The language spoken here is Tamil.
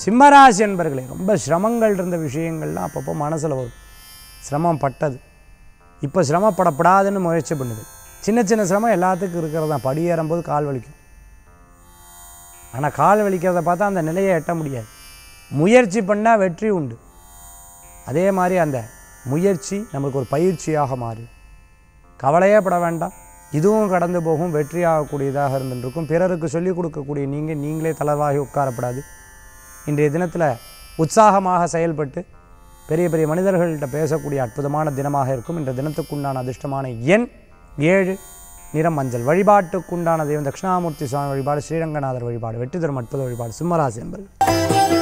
சிம்மராசி என்பர்களே ரொம்ப சிரமங்கள் இருந்த விஷயங்கள்லாம் அப்பப்போ மனசில் வரும் சிரமம் பட்டது இப்போ சிரமப்படப்படாதுன்னு முயற்சி பண்ணுது சின்ன சின்ன சிரமம் எல்லாத்துக்கும் இருக்கிறது தான் படி ஏறும்போது கால் வலிக்கும் ஆனால் கால் வலிக்கிறத பார்த்தா அந்த நிலையை எட்ட முடியாது முயற்சி பண்ணால் வெற்றி உண்டு அதே மாதிரி அந்த முயற்சி நமக்கு ஒரு பயிற்சியாக மாறி கவலையே பட வேண்டாம் இதுவும் கடந்து போகும் வெற்றியாகக்கூடியதாக இருந்துருக்கும் பிறருக்கு சொல்லிக் கொடுக்கக்கூடிய நீங்கள் நீங்களே தளர்வாகி உட்காரப்படாது இன்றைய தினத்தில் உற்சாகமாக செயல்பட்டு பெரிய பெரிய மனிதர்கள்ட்ட பேசக்கூடிய அற்புதமான தினமாக இருக்கும் இன்ற தினத்துக்குண்டான அதிர்ஷ்டமான எண் ஏழு நிறம் மஞ்சள் வழிபாட்டுக்குண்டான தெய்வம் தட்சிணாமூர்த்தி சுவாமி வழிபாடு ஸ்ரீரங்கநாதர் வழிபாடு வெற்றி தரும் அற்புத வழிபாடு சிம்மராசி என்பது